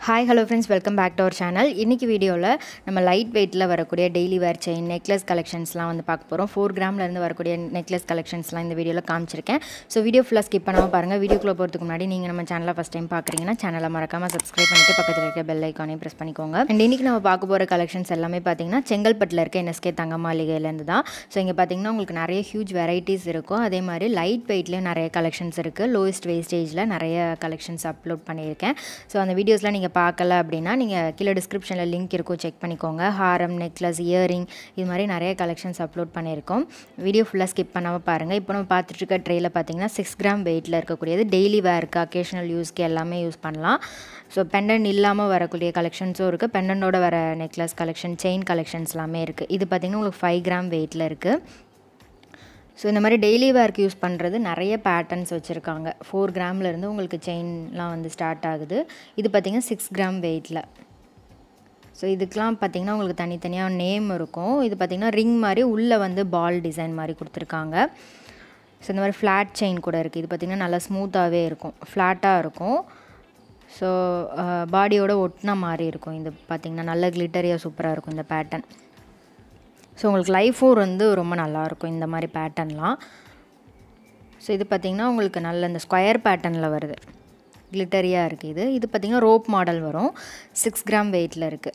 hi hello friends welcome back to our channel இன்றைக்கி வீடியோவில் நம்ம லைட் வெயிட்டில் வரக்கூடிய டெய்லி வேர் செயின் நெக்லஸ் கலெக்ஷன்ஸ்லாம் வந்து பார்க்க போகிறோம் ஃபோர் கிராம்லேருந்து வரக்கூடிய நெக்லஸ் கலெக்ஷன்ஸ்லாம் இந்த வீடியோவில் காமிச்சிருக்கேன் ஸோ வீடியோ ஃபுல்லாக ஸ்கிப் பண்ணாமல் பாருங்கள் வீடியோக்குள்ளே போகிறதுக்கு முன்னாடி நீங்கள் நம்ம சேனலை ஃபஸ்ட் டைம் பார்க்குறீங்கன்னா சேனலை மறக்காமல் சப்ஸ்கிரைப் பண்ணிட்டு பக்கத்தில் இருக்க பெல் ஐக்கானையும் ப்ரெஸ் பண்ணிக்கோங்க அண்ட் இன்றைக்கி நம்ம பார்க்க போகிற கலெக்ஷன்ஸ் எல்லாமே பார்த்தீங்கன்னா செங்கல்பட்டில் இருக்க என்எஸ்கே தங்க மாளிகையிலேருந்து தான் ஸோ இங்கே பார்த்தீங்கன்னா உங்களுக்கு நிறைய ஹியூஜ் வெரைட்டிஸ் இருக்கும் அதே மாதிரி லைட் வெயிட்லேயும் நிறைய கலெக்ஷன்ஸ் இருக்குது லோயஸ்ட் வேஸ்டேஜில் நிறைய கலெக்ஷன்ஸ் அப்லோட் பண்ணியிருக்கேன் ஸோ அந்த வீடியோஸ்லாம் நீங்கள் பார்க்கல அப்படின்னா நீங்கள் கீழே டிஸ்கிரிப்ஷனில் லிங்க் இருக்கும் செக் பண்ணிக்கோங்க ஹாரம் நெக்லஸ் இயரிங் இது மாதிரி நிறைய கலெக்ஷன்ஸ் அப்லோட் பண்ணியிருக்கோம் வீடியோ ஃபுல்லாக ஸ்கிப் பண்ணாமல் பாருங்கள் இப்போ நம்ம பார்த்துட்டு இருக்க ட்ரேயில் பார்த்தீங்கன்னா சிக்ஸ் கிராம் வெயிட்டில் இருக்கக்கூடியது டெய்லி வேருக்கு அக்கேஷனல் யூஸ்க்கு எல்லாமே யூஸ் பண்ணலாம் ஸோ பெண்டன் இல்லாமல் வரக்கூடிய கலெக்ஷன்ஸும் இருக்குது பெண்டனோட வர நெக்லஸ் கலெக்ஷன் செயின் கலெக்ஷன்ஸ் எல்லாமே இருக்குது இது பார்த்திங்கன்னா உங்களுக்கு ஃபைவ் கிராம் வெயிட்டில் இருக்குது ஸோ இந்த மாதிரி டெய்லி வேர்க்கு யூஸ் பண்ணுறது நிறைய பேட்டர்ன்ஸ் வச்சுருக்காங்க ஃபோர் கிராம்லேருந்து உங்களுக்கு செயின்லாம் வந்து ஸ்டார்ட் ஆகுது இது பார்த்திங்கன்னா சிக்ஸ் கிராம் வெயிட்டில் ஸோ இதுக்கெலாம் பார்த்திங்கன்னா உங்களுக்கு தனித்தனியாக நேம் இருக்கும் இது பார்த்திங்கன்னா ரிங் மாதிரி உள்ளே வந்து பால் டிசைன் மாதிரி கொடுத்துருக்காங்க ஸோ இந்த மாதிரி ஃப்ளாட் செயின் கூட இருக்குது இது பார்த்திங்கன்னா நல்லா ஸ்மூத்தாகவே இருக்கும் ஃப்ளாட்டாக இருக்கும் ஸோ பாடியோட ஒட்டின மாதிரி இருக்கும் இது பார்த்திங்கன்னா நல்ல கிளிட்டரியாக சூப்பராக இருக்கும் இந்த பேட்டர்ன் ஸோ உங்களுக்கு லைஃபும் வந்து ரொம்ப நல்லாயிருக்கும் இந்த மாதிரி பேட்டர்ன்லாம் ஸோ இது பார்த்திங்கன்னா உங்களுக்கு நல்ல இந்த ஸ்கொயர் பேட்டர்னில் வருது கிளிட்டரியாக இருக்குது இது இது பார்த்திங்கன்னா ரோப் மாடல் வரும் சிக்ஸ் கிராம் வெயிட்டில் இருக்குது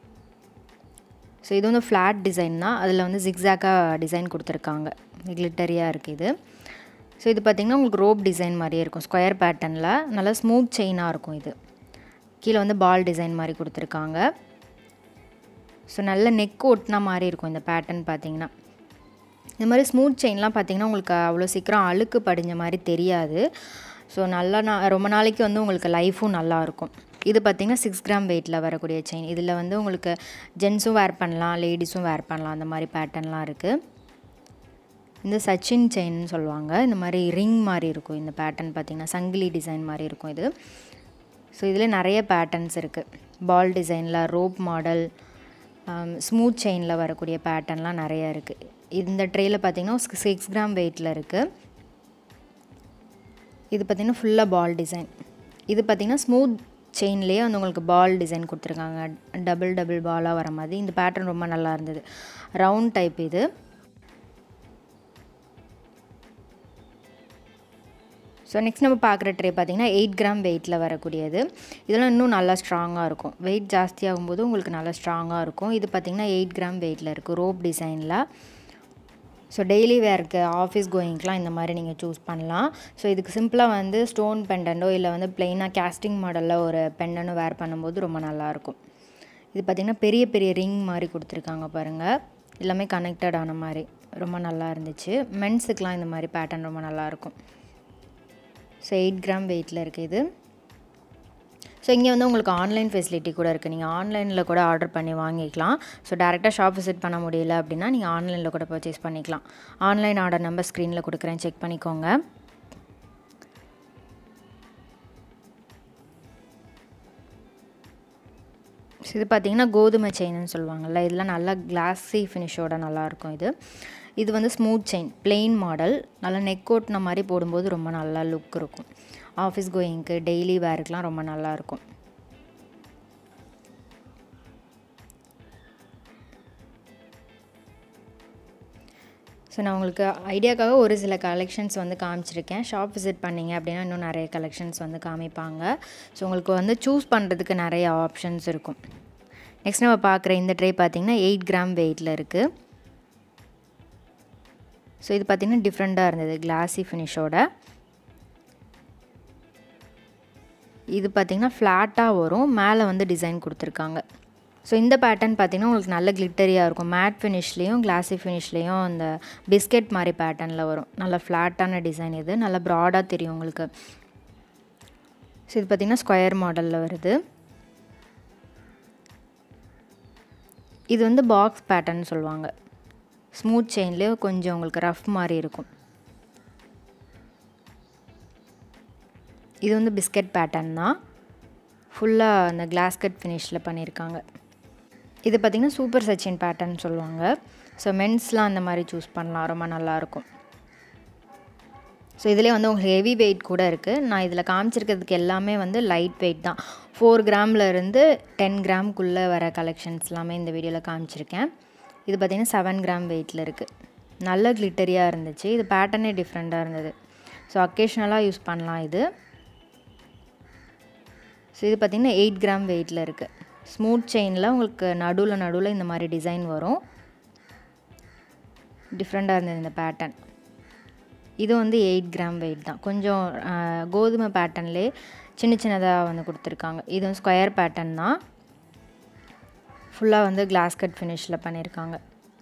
ஸோ இது வந்து ஃப்ளாட் டிசைன் தான் அதில் வந்து ஜிக்ஸாக்காக டிசைன் கொடுத்துருக்காங்க கிளிட்டரியாக இருக்குது இது ஸோ இது பார்த்திங்கன்னா உங்களுக்கு ரோப் டிசைன் மாதிரியே இருக்கும் ஸ்கொயர் பேட்டர்னில் நல்லா ஸ்மூத் செயினாக இருக்கும் இது கீழே வந்து பால் டிசைன் மாதிரி கொடுத்துருக்காங்க ஸோ நல்ல நெக் ஒட்டின மாதிரி இருக்கும் இந்த பேட்டர்ன் பார்த்தீங்கன்னா இந்த மாதிரி ஸ்மூத் செயின்லாம் பார்த்தீங்கன்னா உங்களுக்கு அவ்வளோ சீக்கிரம் அழுக்கு படிஞ்ச மாதிரி தெரியாது ஸோ நல்லா நான் ரொம்ப நாளைக்கு வந்து உங்களுக்கு லைஃபும் நல்லாயிருக்கும் இது பார்த்திங்கன்னா சிக்ஸ் கிராம் வெயிட்டில் வரக்கூடிய செயின் இதில் வந்து உங்களுக்கு ஜென்ஸும் வேர் பண்ணலாம் லேடிஸும் வேர் பண்ணலாம் அந்த மாதிரி பேட்டர்ன்லாம் இருக்குது இந்த சச்சின் செயின்னு சொல்லுவாங்க இந்த மாதிரி ரிங் மாதிரி இருக்கும் இந்த பேட்டர்ன் பார்த்திங்கன்னா சங்கிலி டிசைன் மாதிரி இருக்கும் இது ஸோ இதில் நிறைய பேட்டர்ன்ஸ் இருக்குது பால் டிசைனில் ரோப் மாடல் ஸ்மூத் செயினில் வரக்கூடிய பேட்டர்ன்லாம் நிறையா இருக்குது இந்த ட்ரேயில் பார்த்திங்கன்னா சிக்ஸ் கிராம் வெயிட்டில் இருக்குது இது பார்த்திங்கன்னா ஃபுல்லாக பால் டிசைன் இது பார்த்திங்கன்னா ஸ்மூத் செயின்லேயே வந்து உங்களுக்கு பால் டிசைன் கொடுத்துருக்காங்க டபுள் டபுள் பாலாக வர மாதிரி இந்த பேட்டர்ன் ரொம்ப நல்லா இருந்தது ரவுண்ட் டைப் இது ஸோ நெக்ஸ்ட் நம்ம பார்க்குற ட்ரே பார்த்திங்கன்னா எயிட் கிராம் வெயிட்டில் வரக்கூடியது இதெல்லாம் இன்னும் நல்லா ஸ்ட்ராங்காக இருக்கும் வெயிட் ஜாஸ்தியாகும் போது உங்களுக்கு நல்லா ஸ்ட்ராங்காக இருக்கும் இது பார்த்திங்கன்னா எயிட் கிராம் வெயிட்டில் இருக்குது ரோப் டிசைனில் ஸோ டெய்லி வேருக்கு ஆஃபீஸ் கோயிங்க்கெலாம் இந்த மாதிரி நீங்கள் சூஸ் பண்ணலாம் ஸோ இதுக்கு சிம்பிளாக வந்து ஸ்டோன் பெண்டன்டோ இல்லை வந்து பிளெயினாக கேஸ்டிங் மாடலில் ஒரு பெண்டனும் வேர் பண்ணும்போது ரொம்ப நல்லாயிருக்கும் இது பார்த்திங்கன்னா பெரிய பெரிய ரிங் மாதிரி கொடுத்துருக்காங்க பாருங்கள் எல்லாமே கனெக்டட் ஆன மாதிரி ரொம்ப நல்லா இருந்துச்சு மென்ஸுக்கெலாம் இந்த மாதிரி பேட்டர்ன் ரொம்ப நல்லாயிருக்கும் ஸோ எயிட் கிராம் வெயிட்டில் இருக்குது இது ஸோ இங்கே வந்து உங்களுக்கு ஆன்லைன் ஃபெசிலிட்டி கூட இருக்குது நீங்கள் ஆன்லைனில் கூட ஆர்டர் பண்ணி வாங்கிக்கலாம் ஸோ டேரெக்டாக ஷாப் விசிட் பண்ண முடியல அப்படின்னா நீங்கள் ஆன்லைனில் கூட பர்ச்சேஸ் பண்ணிக்கலாம் ஆன்லைன் ஆர்டர் நம்பர் ஸ்க்ரீனில் கொடுக்குறேன் செக் பண்ணிக்கோங்க ஸோ இது பார்த்திங்கன்னா கோதுமை செயின்னு சொல்லுவாங்கள்ல இதெல்லாம் நல்லா கிளாஸி ஃபினிஷோட நல்லாயிருக்கும் இது இது வந்து ஸ்மூத் செயின் பிளெயின் மாடல் நல்லா நெக் ஓட்டின மாதிரி போடும்போது ரொம்ப நல்லா லுக் இருக்கும் ஆஃபீஸ் கோயிங்க்கு டெய்லி வேருக்கெலாம் ரொம்ப நல்லாயிருக்கும் ஸோ நான் உங்களுக்கு ஐடியாக்காக ஒரு சில கலெக்ஷன்ஸ் வந்து காமிச்சிருக்கேன் ஷாப் விசிட் பண்ணிங்க அப்படின்னா இன்னும் நிறைய கலெக்ஷன்ஸ் வந்து காமிப்பாங்க ஸோ உங்களுக்கு வந்து சூஸ் பண்ணுறதுக்கு நிறைய ஆப்ஷன்ஸ் இருக்கும் நெக்ஸ்ட் நம்ம பார்க்குற இந்த ட்ரே பார்த்திங்கன்னா எயிட் கிராம் வெயிட்டில் இருக்குது ஸோ இது பார்த்திங்கன்னா டிஃப்ரெண்ட்டாக இருந்தது கிளாஸி ஃபினிஷோட இது பார்த்திங்கன்னா ஃப்ளாட்டாக வரும் மேலே வந்து டிசைன் கொடுத்துருக்காங்க ஸோ இந்த பேட்டர்ன் பார்த்திங்கன்னா உங்களுக்கு நல்ல கிளிட்டரியாக இருக்கும் மேட் ஃபினிஷ்லேயும் கிளாஸி ஃபினிஷ்லேயும் அந்த பிஸ்கெட் மாதிரி பேட்டர்னில் வரும் நல்ல ஃப்ளாட்டான டிசைன் இது நல்லா ப்ராடாக தெரியும் உங்களுக்கு ஸோ இது பார்த்திங்கன்னா ஸ்கொயர் மாடலில் வருது இது வந்து பாக்ஸ் பேட்டர்ன் சொல்லுவாங்க ஸ்மூத் செயின்லேயே கொஞ்சம் உங்களுக்கு ரஃப் மாதிரி இருக்கும் இது வந்து பிஸ்கட் பேட்டர்ன் தான் ஃபுல்லாக அந்த கிளாஸ் கட் ஃபினிஷில் பண்ணியிருக்காங்க இது பார்த்திங்கன்னா சூப்பர் சச்சின் பேட்டர்ன் சொல்லுவாங்க ஸோ மென்ஸ்லாம் அந்த மாதிரி சூஸ் பண்ணலாம் ரொம்ப நல்லாயிருக்கும் ஸோ இதிலே வந்து உங்களுக்கு ஹெவி வெயிட் கூட இருக்குது நான் இதில் காமிச்சிருக்கிறதுக்கு எல்லாமே வந்து லைட் வெயிட் தான் ஃபோர் இருந்து டென் கிராம்குள்ளே வர கலெக்ஷன்ஸ் எல்லாமே இந்த வீடியோவில் காமிச்சிருக்கேன் இது பார்த்திங்கன்னா செவன் கிராம் வெயிட்டில் இருக்குது நல்ல கிளிட்டரியாக இருந்துச்சு இது பேட்டர்னே டிஃப்ரெண்ட்டாக இருந்தது ஸோ அக்கேஷ்னலாக யூஸ் பண்ணலாம் இது ஸோ இது பார்த்திங்கன்னா எயிட் கிராம் வெயிட்டில் இருக்குது ஸ்மூத் செயினில் உங்களுக்கு நடுவில் நடுவில் இந்த மாதிரி டிசைன் வரும் டிஃப்ரெண்ட்டாக இருந்தது இந்த பேட்டர்ன் இது வந்து எயிட் கிராம் வெயிட் தான் கொஞ்சம் கோதுமை பேட்டர்ன்லே சின்ன சின்னதாக வந்து கொடுத்துருக்காங்க இது வந்து ஸ்கொயர் பேட்டர்ன் தான் ஃபுல்லாக வந்து கிளாஸ் கட் ஃபினிஷில் பண்ணியிருக்காங்க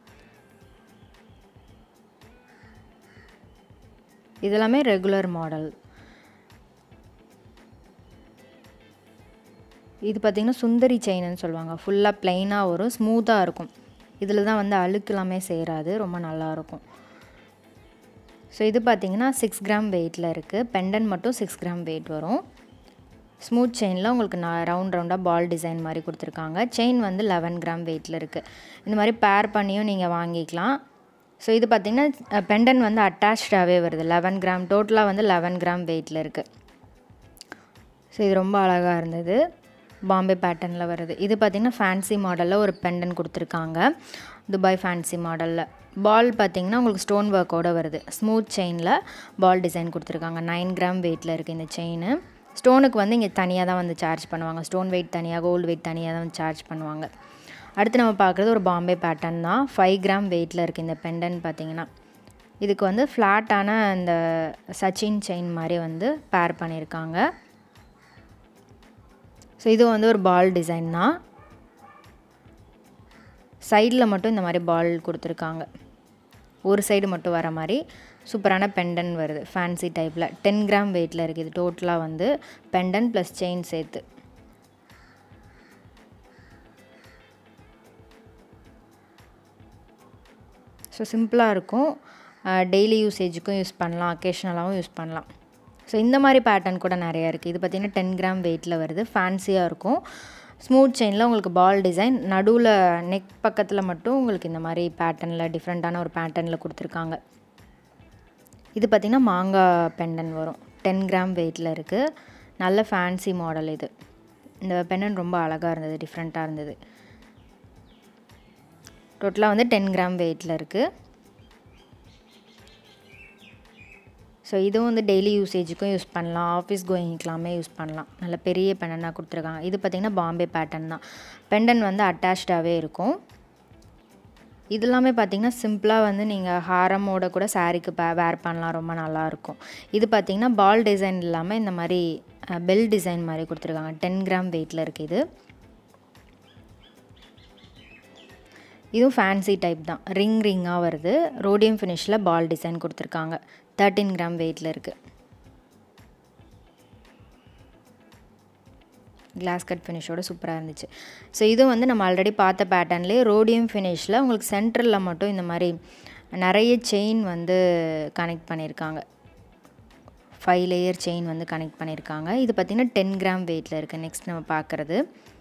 இதெல்லாமே ரெகுலர் மாடல் இது பார்த்திங்கன்னா சுந்தரி செயின்னு சொல்லுவாங்க ஃபுல்லாக ப்ளைனாக வரும் ஸ்மூத்தாக இருக்கும் இதில் தான் வந்து அழுக்கு எல்லாமே சேராது ரொம்ப நல்லாயிருக்கும் ஸோ இது பார்த்திங்கன்னா சிக்ஸ் கிராம் வெயிட்டில் இருக்குது பெண்டன் மட்டும் சிக்ஸ் கிராம் வெயிட் வரும் ஸ்மூத் செயினில் உங்களுக்கு நான் ரவுண்ட் ரவுண்டாக பால் டிசைன் மாதிரி கொடுத்துருக்காங்க செயின் வந்து லெவன் கிராம் வெயிட்டில் இருக்குது இந்த மாதிரி பேர் பண்ணியும் நீங்கள் வாங்கிக்கலாம் ஸோ இது பார்த்திங்கன்னா பெண்டன் வந்து அட்டாச்சாகவே வருது லெவன் கிராம் டோட்டலாக வந்து லெவன் கிராம் வெயிட்டில் இருக்குது ஸோ இது ரொம்ப அழகாக இருந்தது பாம்பே பேட்டர்னில் வருது இது பார்த்திங்கன்னா ஃபேன்சி மாடலில் ஒரு பெண்டன் கொடுத்துருக்காங்க துபாய் ஃபேன்சி மாடலில் பால் பார்த்திங்கன்னா உங்களுக்கு ஸ்டோன் ஒர்க்கோடு வருது ஸ்மூத் செயினில் பால் டிசைன் கொடுத்துருக்காங்க நைன் கிராம் வெயிட்டில் இருக்குது இந்த செயின் ஸ்டோனுக்கு வந்து இங்கே தனியாக தான் வந்து சார்ஜ் பண்ணுவாங்க ஸ்டோன் வெயிட் தனியாக கோல்டு வெயிட் தனியாக தான் வந்து சார்ஜ் பண்ணுவாங்க அடுத்து நம்ம பார்க்குறது ஒரு பாம்பே பேட்டர்ன் தான் ஃபைவ் கிராம் வெயிட்டில் இருக்குது இந்த பெண்டன் பார்த்திங்கன்னா இதுக்கு வந்து ஃப்ளாட்டான இந்த சச்சின் செயின் மாதிரி வந்து பேர் பண்ணியிருக்காங்க ஸோ இது வந்து ஒரு பால் டிசைன் தான் சைடில் மட்டும் இந்த மாதிரி பால் கொடுத்துருக்காங்க ஒரு சைடு மட்டும் வர மாதிரி சூப்பரான பெண்டன் வருது ஃபேன்சி டைப்பில் டென் கிராம் வெயிட்டில் இருக்குது டோட்டலாக வந்து பெண்டன் ப்ளஸ் செயின் சேர்த்து ஸோ சிம்பிளாக இருக்கும் டெய்லி யூசேஜுக்கும் யூஸ் பண்ணலாம் அக்கேஷ்னலாகவும் யூஸ் பண்ணலாம் ஸோ இந்த மாதிரி பேட்டர்ன் கூட நிறையா இருக்குது இது பார்த்திங்கன்னா டென் கிராம் வெயிட்டில் வருது ஃபேன்சியாக இருக்கும் ஸ்மூத் செயினில் உங்களுக்கு பால் டிசைன் நடுவில் நெக் பக்கத்தில் மட்டும் உங்களுக்கு இந்த மாதிரி பேட்டர்னில் டிஃப்ரெண்ட்டான ஒரு பேட்டர்னில் கொடுத்துருக்காங்க இது பார்த்திங்கன்னா மாங்காய் பெண்டன் வரும் டென் கிராம் வெயிட்டில் இருக்குது நல்ல ஃபேன்சி மாடல் இது இந்த பெண்டன் ரொம்ப அழகாக இருந்தது டிஃப்ரெண்ட்டாக இருந்தது டோட்டலாக வந்து டென் கிராம் வெயிட்டில் இருக்குது ஸோ இதுவும் வந்து டெய்லி யூசேஜுக்கும் யூஸ் பண்ணலாம் ஆஃபீஸ் கோயிங்க்கெலாமே யூஸ் பண்ணலாம் நல்ல பெரிய பெண்டனாக கொடுத்துருக்காங்க இது பார்த்திங்கன்னா பாம்பே பேட்டர்ன் தான் பெண்டன் வந்து அட்டாச்சாகவே இருக்கும் இது எல்லாமே பார்த்திங்கன்னா சிம்பிளாக வந்து நீங்கள் ஹாரமோட கூட சாரீக்கு பே வேர் பண்ணலாம் ரொம்ப நல்லாயிருக்கும் இது பார்த்திங்கன்னா பால் டிசைன் இல்லாமல் இந்த மாதிரி பெல் டிசைன் மாதிரி கொடுத்துருக்காங்க டென் கிராம் வெயிட்டில் இருக்குது இது இதுவும் ஃபேன்சி டைப் தான் ரிங் ரிங்காக வருது ரோடியம் ஃபினிஷில் பால் டிசைன் கொடுத்துருக்காங்க தேர்ட்டின் கிராம் வெயிட்டில் இருக்குது கிளாஸ் கட் ஃபினிஷோட சூப்பராக இருந்துச்சு ஸோ இது வந்து நம்ம ஆல்ரெடி பார்த்த பேட்டர்ன்லேயே ரோடியம் ஃபினிஷில் உங்களுக்கு சென்டரில் மட்டும் இந்த மாதிரி நிறைய செயின் வந்து கனெக்ட் பண்ணியிருக்காங்க ஃபைவ் லேயர் செயின் வந்து கனெக்ட் பண்ணியிருக்காங்க இது பார்த்திங்கன்னா டென் கிராம் வெயிட்டில் இருக்குது நெக்ஸ்ட் நம்ம பார்க்குறது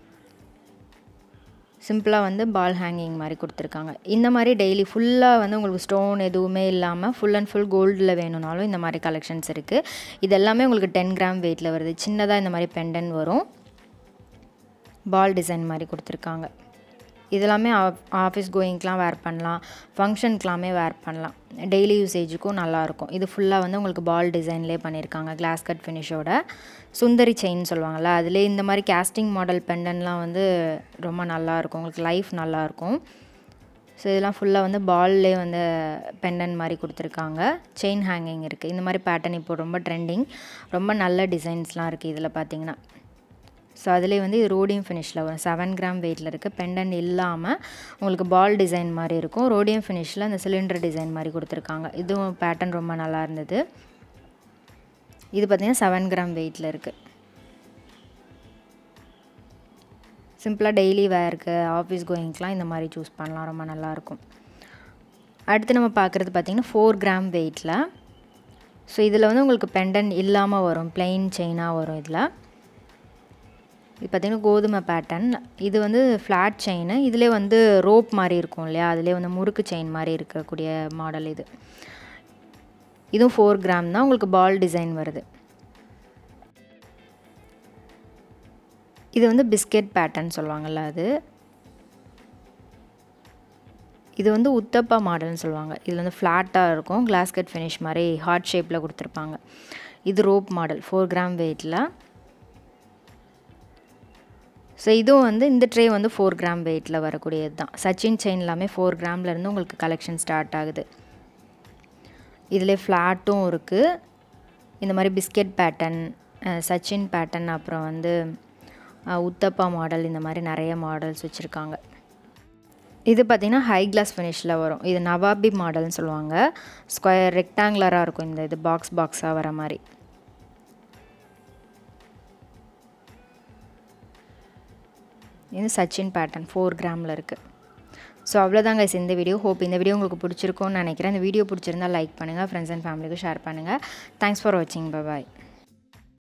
சிம்பிளாக வந்து பால் ஹேங்கிங் மாதிரி கொடுத்துருக்காங்க இந்த மாதிரி டெய்லி ஃபுல்லாக வந்து உங்களுக்கு ஸ்டோன் எதுவுமே இல்லாமல் ஃபுல் அண்ட் ஃபுல் கோல்டில் வேணும்னாலும் இந்த மாதிரி கலெக்ஷன்ஸ் இருக்குது இது எல்லாமே உங்களுக்கு டென் கிராம் வெயிட்டில் வருது சின்னதாக இந்த மாதிரி பெண்டன் வரும் பால் டிசைன் மாதிரி கொடுத்துருக்காங்க இதெல்லாமே ஆஃபீஸ் கோயிங்க்கெலாம் வேர் பண்ணலாம் ஃபங்க்ஷனுக்கெலாமே வேர் பண்ணலாம் டெய்லி யூசேஜுக்கும் நல்லாயிருக்கும் இது ஃபுல்லாக வந்து உங்களுக்கு பால் டிசைன்லேயே பண்ணியிருக்காங்க கிளாஸ் கட் ஃபினிஷோட சுந்தரி செயின் சொல்லுவாங்கள்ல அதிலே இந்த மாதிரி கேஸ்டிங் மாடல் பெண்டன்லாம் வந்து ரொம்ப நல்லாயிருக்கும் உங்களுக்கு லைஃப் நல்லாயிருக்கும் ஸோ இதெல்லாம் ஃபுல்லாக வந்து பால்லே வந்து பெண்டன் மாதிரி கொடுத்துருக்காங்க செயின் ஹேங்கிங் இருக்குது இந்த மாதிரி பேட்டர்ன் இப்போ ரொம்ப ட்ரெண்டிங் ரொம்ப நல்ல டிசைன்ஸ்லாம் இருக்குது இதில் பார்த்தீங்கன்னா ஸோ அதிலே வந்து இது ரோடியம் ஃபினிஷில் வரும் செவன் கிராம் வெயிட்டில் இருக்குது பெண்டன் இல்லாமல் உங்களுக்கு பால் டிசைன் மாதிரி இருக்கும் ரோடியம் ஃபினிஷில் அந்த சிலிண்டர் டிசைன் மாதிரி கொடுத்துருக்காங்க இதுவும் பேட்டர்ன் ரொம்ப நல்லா இருந்தது இது பார்த்திங்கன்னா செவன் கிராம் வெயிட்டில் இருக்குது சிம்பிளாக டெய்லி வேருக்கு ஆஃபீஸ் கோயிங்க்கெலாம் இந்த மாதிரி சூஸ் பண்ணலாம் ரொம்ப நல்லாயிருக்கும் அடுத்து நம்ம பார்க்குறது பார்த்திங்கன்னா ஃபோர் கிராம் வெயிட்டில் ஸோ இதில் வந்து உங்களுக்கு பெண்டன் இல்லாமல் வரும் பிளெயின் செயினாக வரும் இதில் இது பார்த்திங்கன்னா கோதுமை பேட்டர்ன் இது வந்து ஃப்ளாட் செயின் இதிலே வந்து ரோப் மாதிரி இருக்கும் இல்லையா அதிலே வந்து முறுக்கு செயின் மாதிரி இருக்கக்கூடிய மாடல் இது இதுவும் ஃபோர் கிராம் தான் உங்களுக்கு பால் டிசைன் வருது இது வந்து பிஸ்கெட் பேட்டர்ன் சொல்லுவாங்கள்ல அது இது வந்து உத்தப்பா மாடல்னு சொல்லுவாங்க இதில் வந்து ஃப்ளாட்டாக இருக்கும் கிளாஸ் கட் ஃபினிஷ் மாதிரி ஹார்ட் ஷேப்பில் கொடுத்துருப்பாங்க இது ரோப் மாடல் ஃபோர் கிராம் வெயிட்டில் ஸோ இதுவும் வந்து இந்த ட்ரே வந்து ஃபோர் கிராம் வெயிட்டில் வரக்கூடியது தான் சச்சின் செயின் எல்லாமே ஃபோர் கிராம்லேருந்து உங்களுக்கு கலெக்ஷன் ஸ்டார்ட் ஆகுது இதில் ஃப்ளாட்டும் இருக்குது இந்த மாதிரி பிஸ்கெட் பேட்டர்ன் சச்சின் பேட்டர்ன் அப்புறம் வந்து உத்தப்பா மாடல் இந்த மாதிரி நிறைய மாடல்ஸ் வச்சுருக்காங்க இது பார்த்திங்கன்னா ஹை கிளாஸ் ஃபினிஷில் வரும் இது நவாபி மாடல்னு சொல்லுவாங்க ஸ்கொயர் ரெக்டாங்குலராக இருக்கும் இந்த இது பாக்ஸ் பாக்ஸாக வர மாதிரி இது சச்சின் பேட்டர்ன் ஃபோர் கிராமில் இருக்குது ஸோ அவ்வளோதாங்க இந்த வீடியோ ஹோப் இந்த வீடியோ உங்களுக்கு பிடிச்சிருக்கும்னு நினைக்கிறேன் இந்த வீடியோ பிடிச்சிருந்தா லைக் பண்ணுங்கள் ஃப்ரெண்ட்ஸ் அண்ட் ஃபேமிலிக்கு ஷேர் பண்ணுங்கள் தேங்க்ஸ் ஃபார் வாட்சிங் பாய்